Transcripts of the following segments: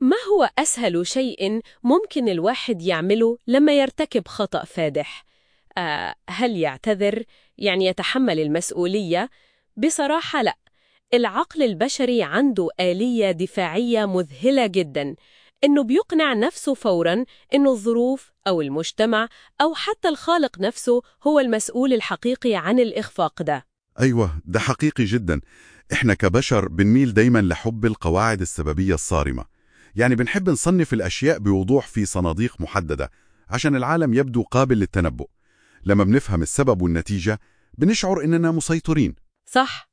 ما هو أسهل شيء ممكن الواحد يعمله لما يرتكب خطأ فادح؟ آه هل يعتذر؟ يعني يتحمل المسؤولية؟ بصراحة لا. العقل البشري عنده آلية دفاعية مذهلة جدا إنه بيقنع نفسه فوراً إنه الظروف أو المجتمع أو حتى الخالق نفسه هو المسؤول الحقيقي عن الإخفاق ده أيوة ده حقيقي جدا إحنا كبشر بنميل دايما لحب القواعد السببية الصارمة يعني بنحب نصنف الأشياء بوضوح في صناديق محددة عشان العالم يبدو قابل للتنبؤ لما بنفهم السبب والنتيجة بنشعر إننا مسيطرين صح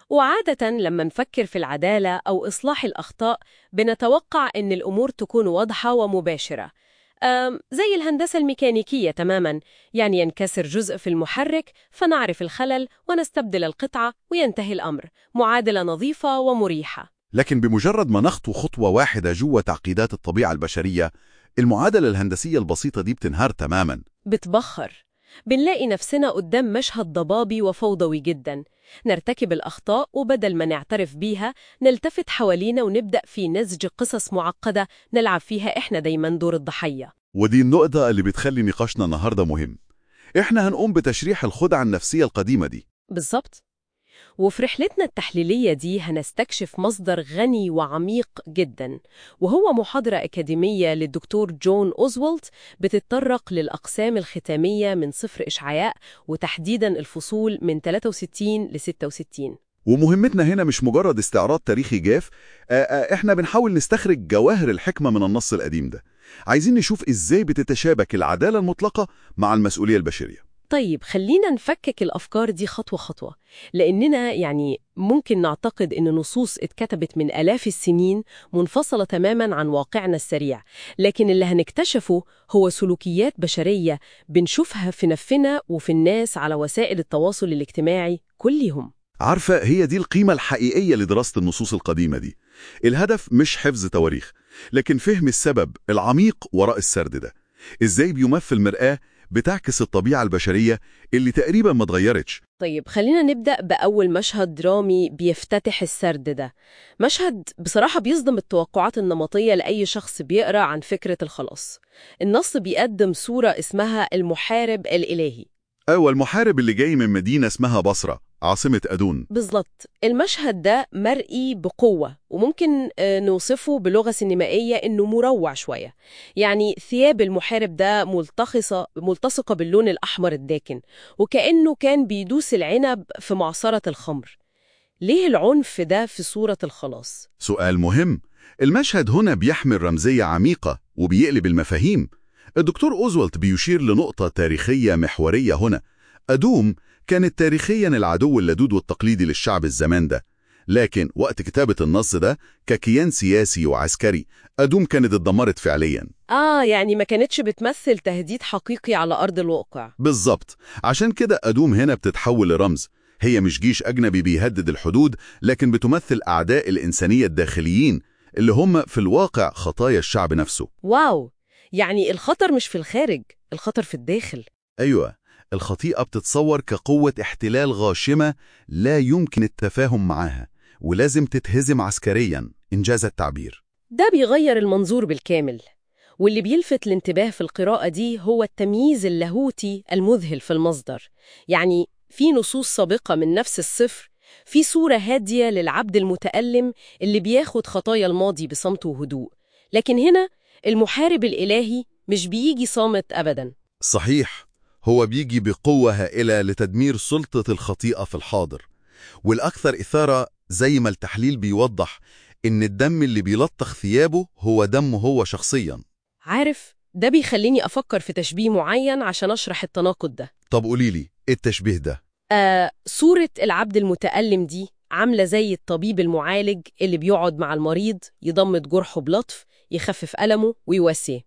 وعادة لما نفكر في العدالة أو إصلاح الأخطاء بنتوقع إن الأمور تكون واضحة ومباشرة أم، زي الهندسة الميكانيكية تماما يعني ينكسر جزء في المحرك فنعرف الخلل ونستبدل القطعة وينتهي الأمر معادلة نظيفة ومريحة لكن بمجرد ما نخطو خطوة واحدة جوه تعقيدات الطبيعة البشرية المعادلة الهندسية البسيطة دي بتنهار تماما بتبخر بنلاقي نفسنا قدام مشهد ضبابي وفوضوي جدا نرتكب الأخطاء وبدل ما نعترف بيها نلتفت حوالينا ونبدأ في نسج قصص معقدة نلعب فيها إحنا دايما دور الضحية ودي النقطة اللي بتخلي نقاشنا النهاردة مهم إحنا هنقوم بتشريح الخدعة النفسية القديمة دي بالظبط وفي رحلتنا التحليلية دي هنستكشف مصدر غني وعميق جدا وهو محاضرة أكاديمية للدكتور جون أوزوالت بتتطرق للأقسام الختامية من صفر إشعاع وتحديدا الفصول من 63 ل 66 ومهمتنا هنا مش مجرد استعراض تاريخي جاف آه، آه، إحنا بنحاول نستخرج جواهر الحكمة من النص القديم ده عايزين نشوف إزاي بتتشابك العدالة المطلقة مع المسؤولية البشرية طيب خلينا نفكك الأفكار دي خطوة خطوة لأننا يعني ممكن نعتقد أن نصوص اتكتبت من آلاف السنين منفصلة تماما عن واقعنا السريع لكن اللي هنكتشفه هو سلوكيات بشرية بنشوفها في نفسنا وفي الناس على وسائل التواصل الاجتماعي كل يوم عارفة هي دي القيمة الحقيقية لدراسة النصوص القديمة دي الهدف مش حفظ تواريخ لكن فهم السبب العميق وراء السرد ده إزاي بيمثل مرآة بتعكس الطبيعة البشرية اللي تقريبا ما اتغيرتش طيب خلينا نبدأ بأول مشهد درامي بيفتتح السرد ده مشهد بصراحة بيصدم التوقعات النمطية لأي شخص بيقرأ عن فكرة الخلاص النص بيقدم صورة اسمها المحارب الإلهي أول المحارب اللي جاي من مدينة اسمها بصرة عاصمة أدون بالظبط المشهد ده مرئي بقوة وممكن آه، نوصفه بلغة سينمائية إنه مروع شوية يعني ثياب المحارب ده ملتخصة ملتصقة باللون الأحمر الداكن وكأنه كان بيدوس العنب في معصرة الخمر ليه العنف ده في صورة الخلاص؟ سؤال مهم المشهد هنا بيحمل رمزية عميقة وبيقلب المفاهيم الدكتور أوزولت بيشير لنقطة تاريخية محورية هنا أدوم كانت تاريخيا العدو اللدود والتقليدي للشعب الزمان ده لكن وقت كتابة النص ده ككيان سياسي وعسكري أدوم كانت اتدمرت فعليا آه يعني ما كانتش بتمثل تهديد حقيقي على أرض الواقع بالظبط عشان كده أدوم هنا بتتحول لرمز هي مش جيش أجنبي بيهدد الحدود لكن بتمثل أعداء الإنسانية الداخليين اللي هم في الواقع خطايا الشعب نفسه واو يعني الخطر مش في الخارج الخطر في الداخل أيوة الخطيئة بتتصور كقوة احتلال غاشمة لا يمكن التفاهم معاها ولازم تتهزم عسكريا إنجاز التعبير ده بيغير المنظور بالكامل واللي بيلفت الانتباه في القراءة دي هو التمييز اللاهوتي المذهل في المصدر يعني في نصوص سابقة من نفس الصفر في صورة هادية للعبد المتألم اللي بياخد خطايا الماضي بصمت وهدوء لكن هنا المحارب الإلهي مش بيجي صامت أبدا صحيح هو بيجي بقوة هائلة لتدمير سلطة الخطيئة في الحاضر والأكثر إثارة زي ما التحليل بيوضح إن الدم اللي بيلطخ ثيابه هو دمه هو شخصيا عارف ده بيخليني أفكر في تشبيه معين عشان أشرح التناقض ده طب قوليلي إيه التشبيه ده؟ آه صورة العبد المتألم دي عاملة زي الطبيب المعالج اللي بيقعد مع المريض يضمد جرحه بلطف يخفف ألمه ويواسيه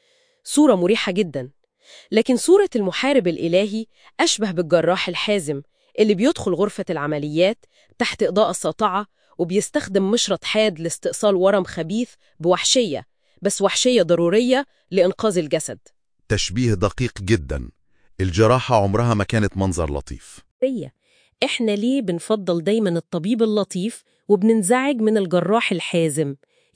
صورة مريحة جدا لكن صورة المحارب الإلهي أشبه بالجراح الحازم اللي بيدخل غرفة العمليات تحت إضاءة ساطعة وبيستخدم مشرط حاد لاستئصال ورم خبيث بوحشية بس وحشية ضرورية لإنقاذ الجسد تشبيه دقيق جدا الجراحة عمرها ما كانت منظر لطيف هي إحنا ليه بنفضل دايما الطبيب اللطيف وبننزعج من الجراح الحازم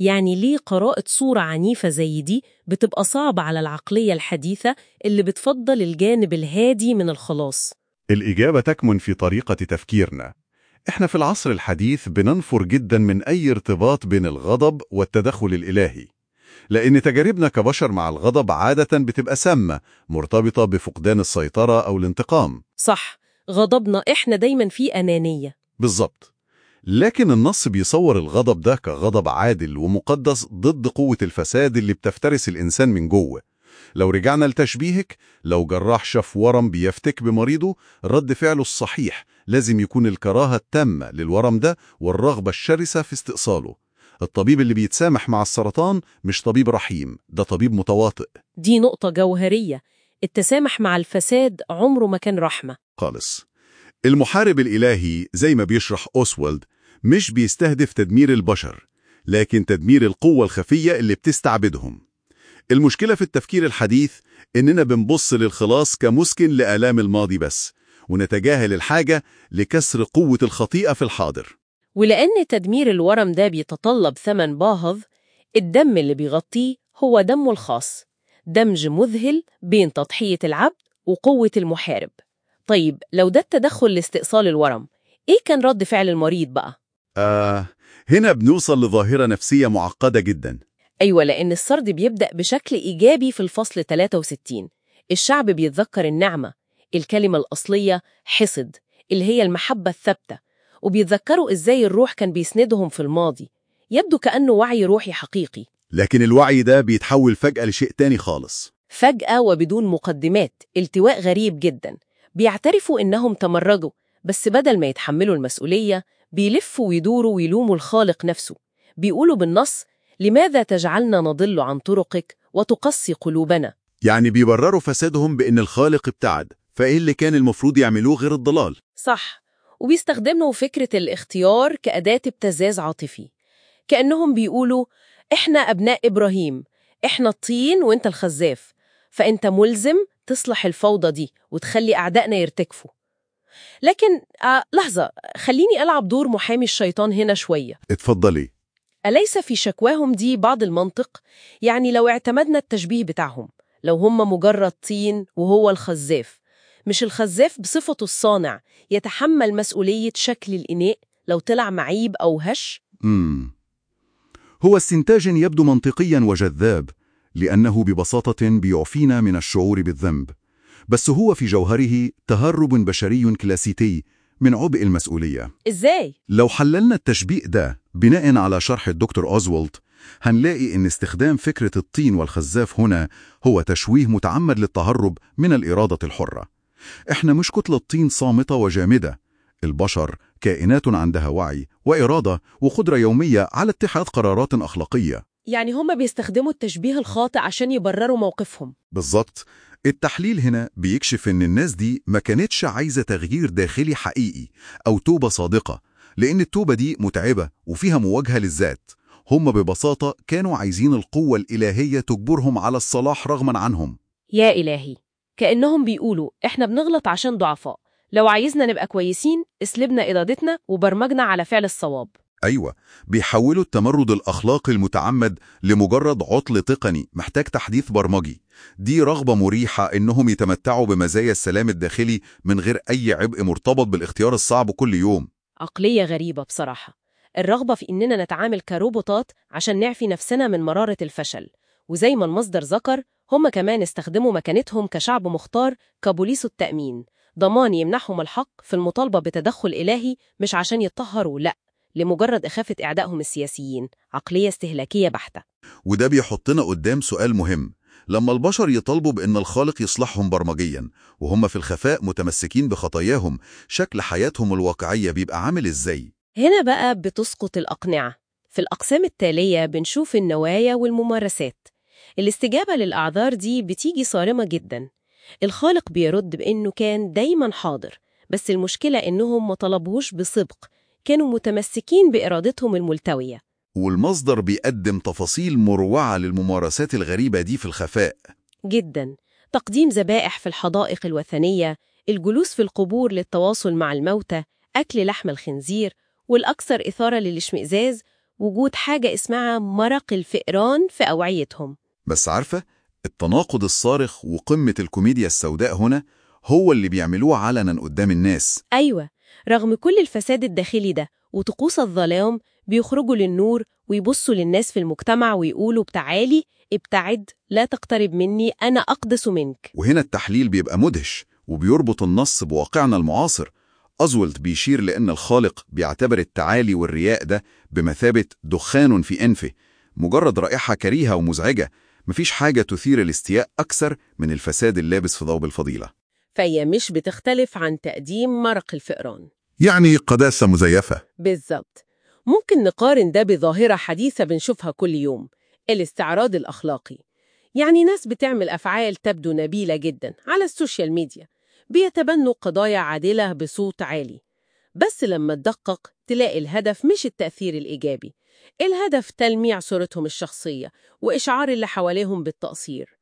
يعني ليه قراءة صورة عنيفة زي دي بتبقى صعبة على العقلية الحديثة اللي بتفضل الجانب الهادي من الخلاص الإجابة تكمن في طريقة تفكيرنا إحنا في العصر الحديث بننفر جدا من أي ارتباط بين الغضب والتدخل الإلهي لأن تجاربنا كبشر مع الغضب عادة بتبقى سامة مرتبطة بفقدان السيطرة أو الانتقام صح غضبنا إحنا دايما فيه أنانية بالظبط لكن النص بيصور الغضب ده كغضب عادل ومقدس ضد قوة الفساد اللي بتفترس الإنسان من جوه لو رجعنا لتشبيهك لو جراح شاف ورم بيفتك بمريضه رد فعله الصحيح لازم يكون الكراهة التامة للورم ده والرغبة الشرسة في استئصاله الطبيب اللي بيتسامح مع السرطان مش طبيب رحيم ده طبيب متواطئ دي نقطة جوهرية التسامح مع الفساد عمره ما كان رحمة خالص المحارب الإلهي زي ما بيشرح أوسوالد مش بيستهدف تدمير البشر لكن تدمير القوة الخفية اللي بتستعبدهم المشكلة في التفكير الحديث إننا بنبص للخلاص كمسكن لآلام الماضي بس ونتجاهل الحاجة لكسر قوة الخطيئة في الحاضر ولأن تدمير الورم ده بيتطلب ثمن باهظ الدم اللي بيغطيه هو دمه الخاص دمج مذهل بين تضحية العبد وقوة المحارب طيب لو ده التدخل لاستئصال الورم إيه كان رد فعل المريض بقى؟ آه هنا بنوصل لظاهرة نفسية معقدة جدا أيوة لأن السرد بيبدأ بشكل إيجابي في الفصل 63 الشعب بيتذكر النعمة الكلمة الأصلية حصد اللي هي المحبة الثابتة وبيتذكروا إزاي الروح كان بيسندهم في الماضي يبدو كأنه وعي روحي حقيقي لكن الوعي ده بيتحول فجأة لشيء تاني خالص فجأة وبدون مقدمات التواء غريب جدا بيعترفوا إنهم تمردوا بس بدل ما يتحملوا المسؤولية بيلفوا ويدوروا ويلوموا الخالق نفسه بيقولوا بالنص لماذا تجعلنا نضل عن طرقك وتقسي قلوبنا يعني بيبرروا فسادهم بإن الخالق ابتعد فإيه اللي كان المفروض يعملوه غير الضلال صح وبيستخدموا فكرة الاختيار كأداة ابتزاز عاطفي كأنهم بيقولوا إحنا أبناء إبراهيم إحنا الطين وإنت الخزاف فإنت ملزم تصلح الفوضى دي وتخلي أعدائنا يرتكفوا لكن آه لحظة خليني ألعب دور محامي الشيطان هنا شوية اتفضلي أليس في شكواهم دي بعض المنطق؟ يعني لو اعتمدنا التشبيه بتاعهم لو هم مجرد طين وهو الخزاف مش الخزاف بصفته الصانع يتحمل مسؤولية شكل الإناء لو طلع معيب أو هش؟ مم. هو استنتاج يبدو منطقيا وجذاب لأنه ببساطة بيعفينا من الشعور بالذنب بس هو في جوهره تهرب بشري كلاسيكي من عبء المسؤولية إزاي؟ لو حللنا التشبيه ده بناء على شرح الدكتور أوزولت هنلاقي إن استخدام فكرة الطين والخزاف هنا هو تشويه متعمد للتهرب من الإرادة الحرة إحنا مش كتلة طين صامتة وجامدة البشر كائنات عندها وعي وإرادة وقدرة يومية على اتخاذ قرارات أخلاقية يعني هم بيستخدموا التشبيه الخاطئ عشان يبرروا موقفهم بالظبط التحليل هنا بيكشف إن الناس دي ما كانتش عايزة تغيير داخلي حقيقي أو توبة صادقة لأن التوبة دي متعبة وفيها مواجهة للذات هم ببساطة كانوا عايزين القوة الإلهية تجبرهم على الصلاح رغما عنهم يا إلهي كأنهم بيقولوا إحنا بنغلط عشان ضعفاء لو عايزنا نبقى كويسين اسلبنا إرادتنا وبرمجنا على فعل الصواب أيوة بيحولوا التمرد الأخلاقي المتعمد لمجرد عطل تقني محتاج تحديث برمجي دي رغبة مريحة إنهم يتمتعوا بمزايا السلام الداخلي من غير أي عبء مرتبط بالاختيار الصعب كل يوم عقلية غريبة بصراحة الرغبة في إننا نتعامل كروبوتات عشان نعفي نفسنا من مرارة الفشل وزي ما المصدر ذكر هم كمان استخدموا مكانتهم كشعب مختار كبوليس التأمين ضمان يمنحهم الحق في المطالبة بتدخل إلهي مش عشان يتطهروا لأ لمجرد إخافة إعدائهم السياسيين عقلية استهلاكية بحتة وده بيحطنا قدام سؤال مهم لما البشر يطالبوا بأن الخالق يصلحهم برمجيا وهم في الخفاء متمسكين بخطاياهم شكل حياتهم الواقعية بيبقى عامل إزاي؟ هنا بقى بتسقط الأقنعة في الأقسام التالية بنشوف النوايا والممارسات الاستجابة للأعذار دي بتيجي صارمة جدا الخالق بيرد بأنه كان دايما حاضر بس المشكلة إنهم ما طلبوش بصدق كانوا متمسكين بإرادتهم الملتوية والمصدر بيقدم تفاصيل مروعة للممارسات الغريبة دي في الخفاء جدا تقديم ذبائح في الحدائق الوثنية الجلوس في القبور للتواصل مع الموتى أكل لحم الخنزير والأكثر إثارة للاشمئزاز وجود حاجة اسمها مرق الفئران في أوعيتهم بس عارفة التناقض الصارخ وقمة الكوميديا السوداء هنا هو اللي بيعملوه علنا قدام الناس أيوة رغم كل الفساد الداخلي ده وطقوس الظلام بيخرجوا للنور ويبصوا للناس في المجتمع ويقولوا بتعالي ابتعد لا تقترب مني أنا أقدس منك وهنا التحليل بيبقى مدهش وبيربط النص بواقعنا المعاصر أزولت بيشير لأن الخالق بيعتبر التعالي والرياء ده بمثابة دخان في أنفه مجرد رائحة كريهة ومزعجة مفيش حاجة تثير الاستياء أكثر من الفساد اللابس في ضوء الفضيلة فهي مش بتختلف عن تقديم مرق الفئران يعني قداسة مزيفة بالظبط ممكن نقارن ده بظاهرة حديثة بنشوفها كل يوم الاستعراض الأخلاقي يعني ناس بتعمل أفعال تبدو نبيلة جدا على السوشيال ميديا بيتبنوا قضايا عادلة بصوت عالي بس لما تدقق تلاقي الهدف مش التأثير الإيجابي الهدف تلميع صورتهم الشخصية وإشعار اللي حواليهم بالتقصير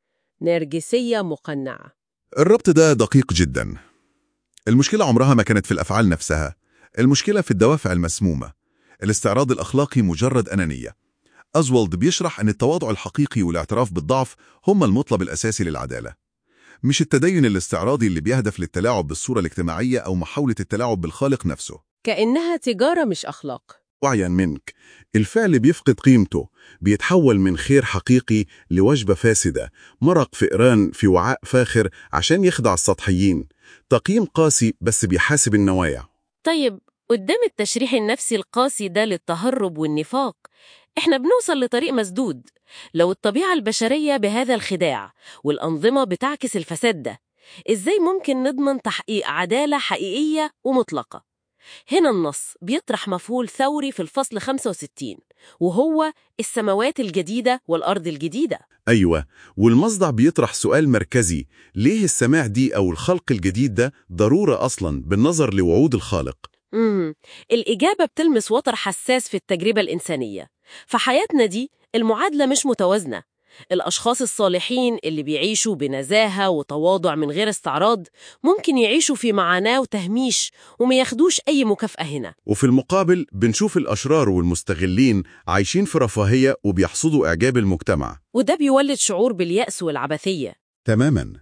نرجسية مقنعة الربط ده دقيق جدا المشكلة عمرها ما كانت في الأفعال نفسها المشكلة في الدوافع المسمومة الاستعراض الأخلاقي مجرد أنانية أزولد بيشرح أن التواضع الحقيقي والاعتراف بالضعف هما المطلب الأساسي للعدالة مش التدين الاستعراضي اللي بيهدف للتلاعب بالصورة الاجتماعية أو محاولة التلاعب بالخالق نفسه كأنها تجارة مش أخلاق وعيا منك الفعل بيفقد قيمته بيتحول من خير حقيقي لوجبة فاسدة مرق فئران في وعاء فاخر عشان يخدع السطحيين تقييم قاسي بس بيحاسب النوايا طيب قدام التشريح النفسي القاسي ده للتهرب والنفاق احنا بنوصل لطريق مسدود لو الطبيعة البشرية بهذا الخداع والأنظمة بتعكس الفساد ده ازاي ممكن نضمن تحقيق عدالة حقيقية ومطلقة هنا النص بيطرح مفهول ثوري في الفصل 65 وهو السماوات الجديدة والأرض الجديدة أيوة والمصدع بيطرح سؤال مركزي ليه السماع دي أو الخلق الجديد ده ضرورة أصلا بالنظر لوعود الخالق مم. الإجابة بتلمس وتر حساس في التجربة الإنسانية فحياتنا دي المعادلة مش متوازنة الأشخاص الصالحين اللي بيعيشوا بنزاهة وتواضع من غير استعراض ممكن يعيشوا في معاناة وتهميش وما ياخدوش أي مكافأة هنا وفي المقابل بنشوف الأشرار والمستغلين عايشين في رفاهية وبيحصدوا إعجاب المجتمع وده بيولد شعور باليأس والعبثية تماما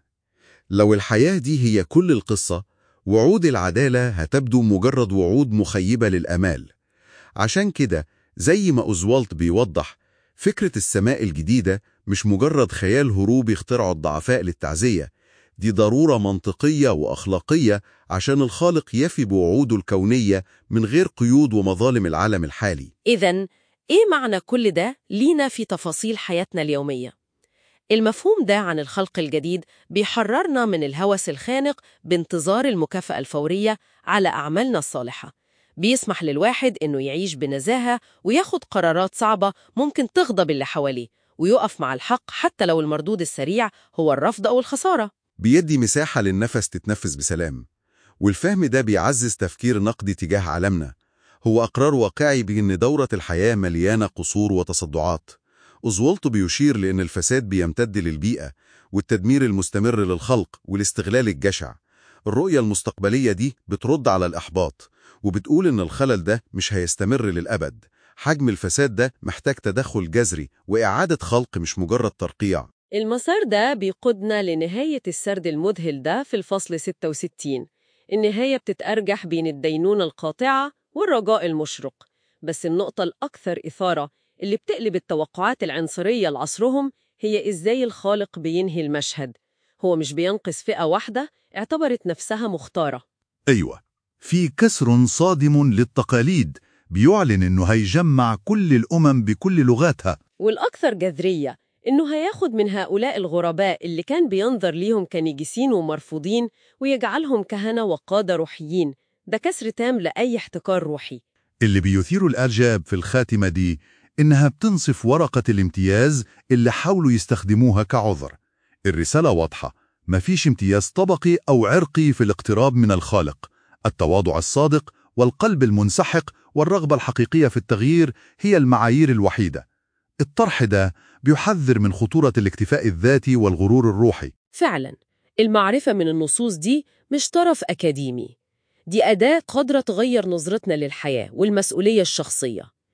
لو الحياة دي هي كل القصة وعود العدالة هتبدو مجرد وعود مخيبة للأمال عشان كده زي ما أوزوالت بيوضح فكرة السماء الجديدة مش مجرد خيال هروبي اخترعه الضعفاء للتعزية دي ضرورة منطقية وأخلاقية عشان الخالق يفي بوعوده الكونية من غير قيود ومظالم العالم الحالي إذا إيه معنى كل ده لينا في تفاصيل حياتنا اليومية؟ المفهوم ده عن الخلق الجديد بيحررنا من الهوس الخانق بانتظار المكافأة الفورية على أعمالنا الصالحة بيسمح للواحد إنه يعيش بنزاهة وياخد قرارات صعبة ممكن تغضب اللي حواليه ويقف مع الحق حتى لو المردود السريع هو الرفض أو الخسارة بيدي مساحة للنفس تتنفس بسلام والفهم ده بيعزز تفكير نقدي تجاه عالمنا هو أقرار واقعي بأن دورة الحياة مليانة قصور وتصدعات أوزوالت بيشير لأن الفساد بيمتد للبيئة والتدمير المستمر للخلق والاستغلال الجشع الرؤية المستقبلية دي بترد على الإحباط وبتقول إن الخلل ده مش هيستمر للأبد حجم الفساد ده محتاج تدخل جذري وإعادة خلق مش مجرد ترقيع المسار ده بيقودنا لنهاية السرد المذهل ده في الفصل 66 النهاية بتتأرجح بين الدينونة القاطعة والرجاء المشرق بس النقطة الأكثر إثارة اللي بتقلب التوقعات العنصرية لعصرهم هي إزاي الخالق بينهي المشهد هو مش بينقص فئة واحدة اعتبرت نفسها مختارة أيوة في كسر صادم للتقاليد بيعلن إنه هيجمع كل الأمم بكل لغاتها والأكثر جذرية إنه هياخد من هؤلاء الغرباء اللي كان بينظر ليهم كنجسين ومرفوضين ويجعلهم كهنة وقادة روحيين ده كسر تام لأي احتكار روحي اللي بيثير الإعجاب في الخاتمة دي إنها بتنصف ورقة الامتياز اللي حاولوا يستخدموها كعذر الرسالة واضحة مفيش امتياز طبقي أو عرقي في الاقتراب من الخالق التواضع الصادق والقلب المنسحق والرغبة الحقيقية في التغيير هي المعايير الوحيدة الطرح ده بيحذر من خطورة الاكتفاء الذاتي والغرور الروحي فعلا المعرفة من النصوص دي مش طرف أكاديمي دي أداة قادرة تغير نظرتنا للحياة والمسؤولية الشخصية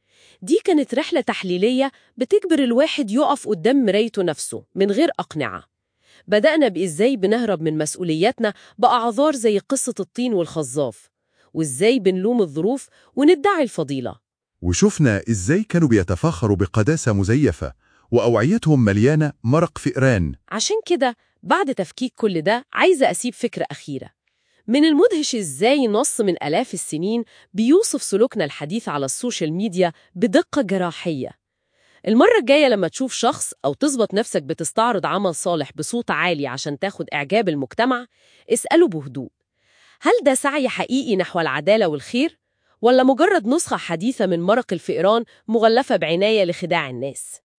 دي كانت رحلة تحليلية بتجبر الواحد يقف قدام مرايته نفسه من غير أقنعة بدأنا بإزاي بنهرب من مسؤولياتنا بأعذار زي قصة الطين والخزاف وإزاي بنلوم الظروف وندعي الفضيلة وشفنا إزاي كانوا بيتفاخروا بقداسة مزيفة وأوعيتهم مليانة مرق فئران عشان كده بعد تفكيك كل ده عايزة أسيب فكرة أخيرة من المدهش إزاي نص من آلاف السنين بيوصف سلوكنا الحديث على السوشيال ميديا بدقة جراحية المرة الجاية لما تشوف شخص أو تظبط نفسك بتستعرض عمل صالح بصوت عالي عشان تاخد إعجاب المجتمع اسأله بهدوء هل ده سعي حقيقي نحو العدالة والخير؟ ولا مجرد نسخة حديثة من مرق الفئران مغلفة بعناية لخداع الناس؟